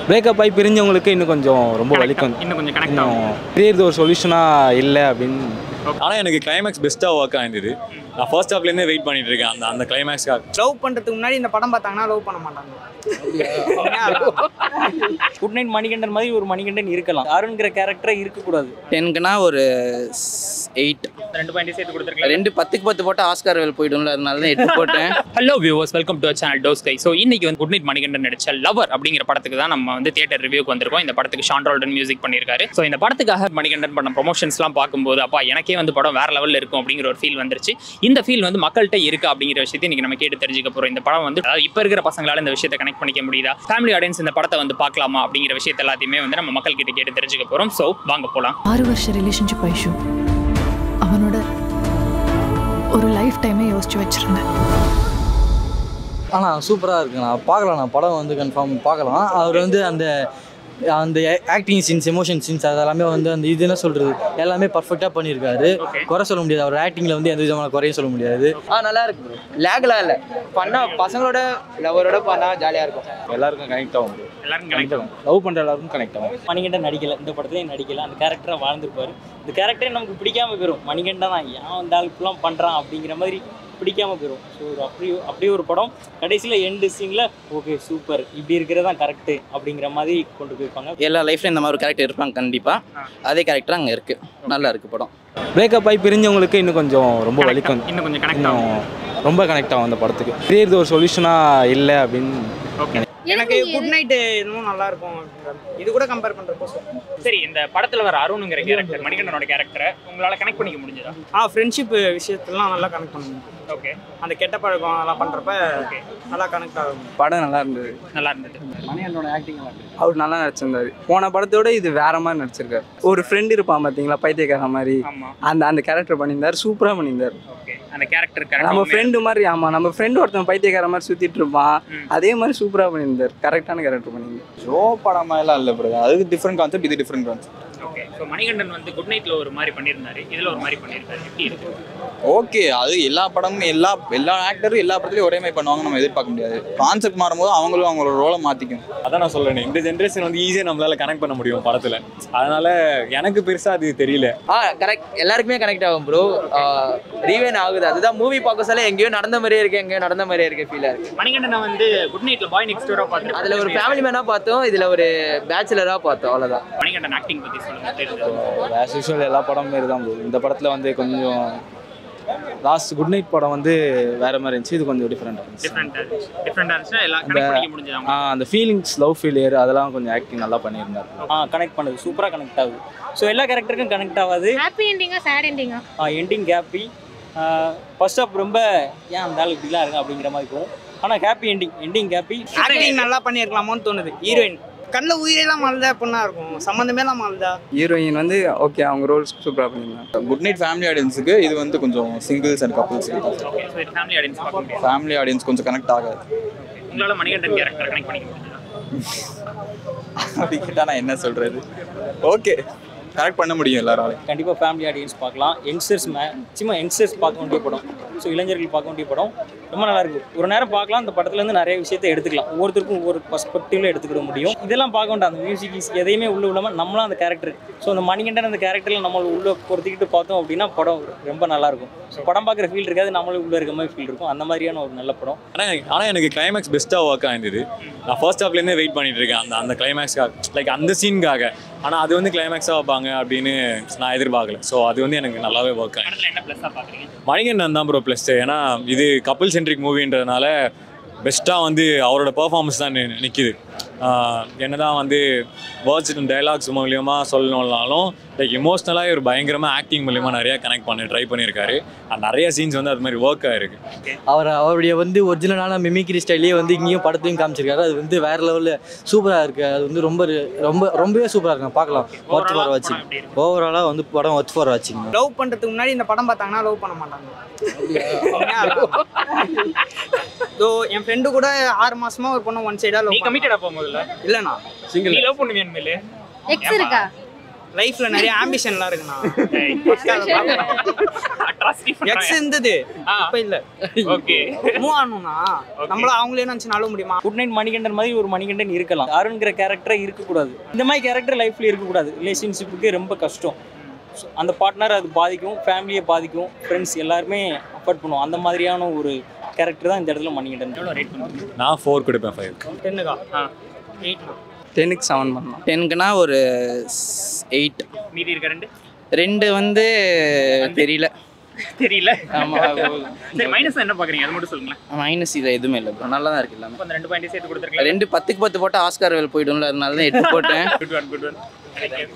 Breakup ஆகி பிரிஞ்சவங்களுக்கு இன்னும் கொஞ்சம் ரொம்ப வலிக்கும் இன்னும் கொஞ்சம் கனெக்ட் ஆகும் இன்னும் பிரியறது ஒரு சொல்யூஷனாக இல்லை அப்படின்னு ஆனால் எனக்கு கிளைமேக்ஸ் பெஸ்ட்டாக ஒர்க் ஆயிருந்தது நான் ஃபர்ஸ்ட் ஹாஃப்லேருந்தே வெயிட் பண்ணிட்டு இருக்கேன் அந்த அந்த கிளைமேக்ஸ்க்காக லவ் பண்ணுறதுக்கு முன்னாடி இந்த படம் பார்த்தாங்கன்னா லவ் பண்ண மாட்டாங்க குட் நைட் மணிகண்டன் மாதிரி ஒரு மணிகண்டன் இருக்கலாம் அருண்கிற கேரக்டரே இருக்கக்கூடாது டென்க்குனா ஒரு எயிட் ரெண்டு பாயிண்ட் சேர்த்து கொடுத்துருக்கலாம் ரெண்டு பத்துக்கு பத்து போட்டால் ஆஸ்கார் வேல் போயிடும்ல அதனால தான் எட்டு போட்டேன் hello viewers welcome to channel டோஸ் கை ஸோ இன்னைக்கு வந்து குட் நைட் மணிகண்டன் நடிச்ச லவர் அப்படிங்கிற படத்துக்கு தான் நம்ம வந்து தியேட்டர் ரிவ்யூக்கு வந்திருக்கோம் இந்த படத்துக்கு ஷான் ரோல்டன் மியூசிக் பண்ணியிருக்காரு ஸோ இந்த படத்துக்காக மணிகண்டன் பண்ண ப்ரொமோஷன்ஸ்லாம் பார்க்கும்போது அப்பா எனக்கே வந்து படம் வேற லெவலில் இருக்கும் அப்படிங்கிற ஒரு ஃபீல் வந்துருச்சு இந்த ஃபீல் வந்து மக்கள்கிட்ட இருக்கு அப்படிங்கிற விஷயத்தை இன்னைக்கு நம்ம கேட்டு தெரிஞ்சுக்க போகிறோம் இந்த படம் வந்து அதாவது இப்போ இருக்கிற பசங்களால இந்த விஷயத்தை கனெக்ட் பண்ணிக்க முடியுதா ஃபேமிலி ஆடியன்ஸ் இந்த படத்தை வந்து பார்க்கலாமா அப்படிங்கிற விஷயத்தை எல்லாத்தையுமே வந்து நம்ம மக்கள் கிட்ட கேட்டு தெரிஞ்சுக்க போகிறோம் ஸோ வாங்க போகலாம் ஆறு வருஷ ரிலேஷன்ஷிப் ஐஷு அவனோட ஒரு லைஃப் டைமே யோசிச்சு வச்சிருந்தேன் ஆனால் சூப்பராக இருக்குண்ணா பார்க்கலாம் நான் படம் வந்து கன்ஃபார்ம் பார்க்கலாம் அவர் வந்து அந்த அந்த ஆக்டிங் சீன்ஸ் எமோஷன் சீன்ஸ் அதெல்லாமே வந்து அந்த இது என்ன சொல்கிறது எல்லாமே பர்ஃபெக்டாக பண்ணியிருக்காரு குறை சொல்ல முடியாது அவர் ஆக்டிங்கில் வந்து எந்த விதமான குறையும் சொல்ல முடியாது ஆ நல்லா இருக்கு ப்ரோ லேக்லாம் இல்லை பண்ணா பசங்களோட லவரோட பண்ணா ஜாலியாக இருக்கும் எல்லாருக்கும் கனெக்ட் ஆகும் எல்லாரும் கனெக்ட் ஆகும் லவ் பண்ணுற எல்லாருக்கும் கனெக்ட் ஆகும் மணிகண்டன் நடிக்கல இந்த படத்துலையும் நடிக்கல அந்த கேரக்டரை வாழ்ந்துருப்பாரு இந்த கேரக்டரே நமக்கு பிடிக்காம போயிடும் மணிகண்டன் தான் ஏன் அந்த ஆளுக்குலாம் பண்ணுறான் அப்படிங்கிற மாதிரி பிடிக்காம போயிடும் ஸோ ஒரு அப்படி அப்படியே ஒரு படம் கடைசியில் எண்டு சீனில் ஓகே சூப்பர் இப்படி இருக்கிறது தான் கரெக்டு அப்படிங்கிற மாதிரி கொண்டு போயிருப்பாங்க எல்லா லைஃப்லையும் இந்த மாதிரி ஒரு கேரக்டர் இருப்பாங்க கண்டிப்பாக அதே கேரக்டர் அங்கே இருக்குது நல்லா இருக்குது படம் பிரேக்கப் ஆகி பிரிஞ்சவங்களுக்கு இன்னும் கொஞ்சம் ரொம்ப Connect வலிக்கும் ஆகும். இன்னும் கொஞ்சம் கனெக்ட் ஆகும் இன்னும் ரொம்ப கனெக்ட் ஆகும் அந்த படத்துக்கு பிரியறது ஒரு சொல்யூஷனாக இல்லை அப்படின்னு ஓகே எனக்கு குட் நைட்டு இன்னும் நல்லா இருக்கும் இது கூட கம்பேர் பண்ணுறப்போ சரி இந்த படத்துல வர அருணுங்கிற கேரக்டர் மணிகண்டனோட கேரக்டரை உங்களால கனெக்ட் பண்ணிக்க முடிஞ்சதா ஆ ஃப்ரெண்ட்ஷிப் விஷயத்துலலாம் நல்லா கனெக்ட் பண்ணுங்க ஓகே அந்த கெட்ட பழக்கம் அதெல்லாம் பண்ணுறப்ப நல்லா கனெக்ட் ஆகும் படம் நல்லா இருந்தது நல்லா இருந்தது மணியனோட ஆக்டிங் நல்லா இருக்கு அவர் நல்லா நடிச்சிருந்தாரு போன படத்தோட இது வேற மாதிரி நடிச்சிருக்காரு ஒரு ஃப்ரெண்ட் இருப்பான் பாத்தீங்களா பைத்தியக்கார மாதிரி ஆமா அந்த அந்த கேரக்டர் பண்ணியிருந்தாரு சூப்பரா பண்ணியிருந்தாரு ஓகே அந்த கேரக்டர் நம்ம கரெக்ட் ஃப்ரெண்டு மாதிரி ஆமா நம்ம ஃப்ரெண்டு ஒருத்தன் பைத்தியக்கார மாதிரி சுத்திட்டு இருப்பான் ம். அதே மாதிரி சூப்பரா பண்ணியிருந்தாரு கரெக்டான கேரக்டர் பண்ணியிருந்தாரு ஜோ படமா எல்லாம் இல்லை பிரதர் அதுக்கு டிஃப்ரெண்ட் கான்செப்ட் இது different concept okay so Manikandan வந்து குட் நைட்ல ஒரு மாதிரி பண்ணியிருந்தாரு இதுல ஒரு மாதிரி பண்ணியிருக்காரு எப்படி இருக்கு ஓகே அது எல்லா படமும் எல்லா எல்லா ஆக்டரும் எல்லா படத்துலையும் ஒரே மாதிரி பண்ணுவாங்க நம்ம எதிர்பார்க்க முடியாது கான்செப்ட் மாறும்போது அவங்களும் அவங்களோட ரோலை மாற்றிக்கும் அதான் நான் சொல்றேன் இந்த ஜென்ரேஷன் வந்து ஈஸியாக நம்மளால கனெக்ட் பண்ண முடியும் படத்தில் அதனால எனக்கு பெருசாக அது தெரியல ஆ கரெக்ட் எல்லாருக்குமே கனெக்ட் ஆகும் ப்ரோ ரீவேன் ஆகுது அதுதான் மூவி பார்க்க சொல்ல எங்கேயோ நடந்த மாதிரியே இருக்கு எங்கேயோ நடந்த மாதிரியே இருக்கு ஃபீலாக இருக்கு மணிகண்டனை வந்து குட் நைட்ல பாய் நெக்ஸ்ட் டோரா பார்த்து அதில் ஒரு ஃபேமிலி மேனாக பார்த்தோம் இதில் ஒரு பேச்சுலராக பார்த்தோம் அவ்வளோதான் மணிகண்டன் ஆக்டிங் பத்தி சொல்லுங்க தெரியுது ஆஸ் யூஷுவல் எல்லா படமும் மாரி தான் போகுது இந்த படத்தில் வந்து கொஞ்சம் லாஸ்ட் குட் நைட் படம் வந்து வேற மாதிரி இருந்துச்சு இது கொஞ்சம் டிஃப்ரெண்டாக இருந்துச்சு டிஃப்ரெண்டா டிஃப்ரெண்டா இருந்துச்சுன்னா எல்லாம் கனெக்ட் பண்ணிக்க முடிஞ்சது ஆ, அந்த ஃபீலிங்ஸ் லவ் ஃபீலியர் அதெல்லாம் கொஞ்சம் ஆக்டிங் நல்லா பண்ணியிருந்தார் ஆ கனெக்ட் பண்ணுது சூப்பராக கனெக்ட் ஆகுது ஸோ எல்லா கேரக்டருக்கும் கனெக்ட் ஆகாது ஹாப்பி எண்டிங்கா சேட் எண்டிங்கா எண்டிங் ஹாப்பி ஃபர்ஸ்ட் ஆஃப் ரொம்ப ஏன் அந்த ஆள் இப்படிலாம் இருக்கு அப்படிங்கிற மாதிரி போகும் ஆனால் happy ending ending happy acting நல்லா பண்ணியிருக்கலாமோன்னு தோணுது ஹீரோயின் கண்ணில் உயிரெல்லாம் மல்தா பொண்ணா இருக்கும் சம்மந்தமே எல்லாம் மல்தா ஹீரோயின் வந்து ஓகே அவங்க ரோல்ஸ் சூப்பரா பண்ணியிருந்தாங்க குட் நைட் ஃபேமிலி ஆடியன்ஸுக்கு இது வந்து கொஞ்சம் singles and couples okay so இது ஃபேமிலி ஆடியன்ஸ் பார்க்க முடியாது ஃபேமிலி ஆடியன்ஸ் கொஞ்சம் கனெக்ட் ஆகாது உங்களால மணிகண்டன் கேரக்டர் கனெக்ட் பண்ணிக்க முடிஞ்சதா அப்படி கேட்டால் நான் என்ன சொல்கிறது ஓகே கனெக்ட் பண்ண முடியும் எல்லாராலையும் கண்டிப்பாக ஃபேமிலி ஆடியன்ஸ் பார்க்கலாம் யங்ஸ்டர்ஸ் மேக்ஸிமம் யங்ஸ்டர்ஸ் பார்க்க வேண்டிய படம் ஸோ இளைஞர்கள் பார்க்க வேண்டிய படம் ரொம்ப நல்லா இருக்கு ஒரு நேரம் பார்க்கலாம் அந்த படத்துலேருந்து நிறைய விஷயத்தை எடுத்துக்கலாம் ஒவ்வொருத்தருக்கும் ஒவ்வொரு பர்ஸ்பெக்டிவ்ல எடுத்துக்கிட முடியும் இதெல்லாம் பார்க்க வேண்டாம் அந்த மியூசிக் எதையுமே உள்ள விடாமல் நம்மளாம் அந்த கேரக்டர் ஸோ அந்த மணிகண்டன் அந்த கேரக்டரில் நம்ம உள்ள பொறுத்திக்கிட்டு பார்த்தோம் அப்படின்னா படம் ரொம்ப நல்லா இருக்கும் ஸோ படம் பார்க்குற ஃபீல் இருக்காது நம்மளும் உள்ள இருக்க மாதிரி ஃபீல் இருக்கும் அந்த மாதிரியான ஒரு நல்ல படம் ஆனால் ஆனால் எனக்கு கிளைமேக்ஸ் பெஸ்ட்டாக ஒர்க் ஆயிருந்தது நான் ஃபர்ஸ்ட் ஹாஃப்லேருந்தே வெயிட் பண்ணிட்டு இருக்கேன் அந்த அந்த கிளைமேக்ஸ்க்காக லைக் அந்த சீனுக்காக ஆனால் அது வந்து கிளைமேக்ஸாக வைப்பாங்க அப்படின்னு நான் எதிர்பார்க்கல ஸோ அது வந்து எனக்கு நல்லாவே ஒர்க் ஆகும் படத்துல என்ன ப்ளஸ்ஸாக பார்க்குறீங்க மணிகண்டன் தான் ப்ரோ ப்ளஸ் ஏன்னா இது கப்பிள் சென்ட்ரிக் மூவின்றதுனால பெஸ்ட்டாக வந்து அவரோட பெர்ஃபார்மன்ஸ் தான் நிற்கிது என்னதான் வந்து வேர்ட்ஸ் டைலாக்ஸ் மூலியமாக சொல்லணும்னாலும் லைக் எமோஷ்னலாக ஒரு பயங்கரமாக ஆக்டிங் மூலியமாக நிறையா கனெக்ட் பண்ண ட்ரை பண்ணியிருக்காரு And நிறைய சீன்ஸ் வந்து அது மாதிரி ஒர்க் ஆயிருக்கு அவர் அவருடைய வந்து ஒரிஜினலான மிமிக்ரி ஸ்டைலே வந்து இங்கேயும் படத்துலையும் காமிச்சிருக்காரு அது வந்து வேற லெவலில் சூப்பராக இருக்குது அது வந்து ரொம்ப ரொம்ப ரொம்பவே சூப்பராக இருக்கு பார்க்கலாம் ஒர்த் ஃபார் வாட்சிங் எப்படி இருக்கு ஓவராலாக வந்து படம் ஒர்த் ஃபார் வாட்சிங் லவ் பண்ணுறதுக்கு முன்னாடி இந்த படம் பார்த்தாங்கன்னா லவ் பண்ண மாட்டாங்க ஸோ என் ஃப்ரெண்டு கூட ஆறு மாசமா ஒரு பொண்ணு ஒன் சைடாக நீ லவ் கமிட்டடா போகும்போதுல இல்லைண்ணா நீ லவ் பண்ணுவியா உண்மையிலே எக்ஸ் இருக்கா லைஃப்ல நிறைய ஆம்பிஷன்லாம் இருக்குண்ணா எக்ஸ் இருந்தது இப்ப இல்ல ஓகே மூவ் ஆகணும்னா நம்மள அவங்களே நினைச்சு நழுவ முடியுமா குட் நைட் மணிகண்டன் மாதிரி ஒரு மணிகண்டன் இருக்கலாம் அருண்கிற கேரக்டரே இருக்கக்கூடாது இந்த மாதிரி கேரக்டர் லைஃப்ல இருக்கக்கூடாது ரிலேஷன்ஷிப்புக்கு ரொம்ப கஷ்டம் So, அந்த பார்ட்னர் அது பாதிக்கும் ஃபேமிலியை பாதிக்கும் ஃப்ரெண்ட்ஸ் எல்லாருமே அஃபோர்ட் பண்ணுவோம் அந்த மாதிரியான ஒரு கேரக்டர் தான் இந்த இடத்துல மணிகண்டன் எவ்வளோ ரேட் பண்ணுவீங்க நான் ஃபோர் கொடுப்பேன் ஃபைவ் டென்னுக்கா ஆ எயிட்ண்ணா டென்னுக்கு செவன் பண்ணலாம் டென்க்குனா ஒரு எயிட் மீதி இருக்க ரெண்டு ரெண்டு வந்து தெரியல தெரியல ஆமா சரி மைனஸ் என்ன பாக்குறீங்க அது மட்டும் சொல்லுங்களேன் மைனஸ் இதில் எதுவுமே இல்லை ப்ரோ நல்லா தான் இருக்கு எல்லாமே அப்ப அந்த ரெண்டு பாயிண்ட் சேர்த்து கொடுத்துருக்கலாம் ரெண்டு பத்துக்கு பத்து போட்டால் ஆஸ்கார் வேல் போயிடும்ல அதனால தான் எட்டு போட்டேன் குட் ஒன் குட் ஒன்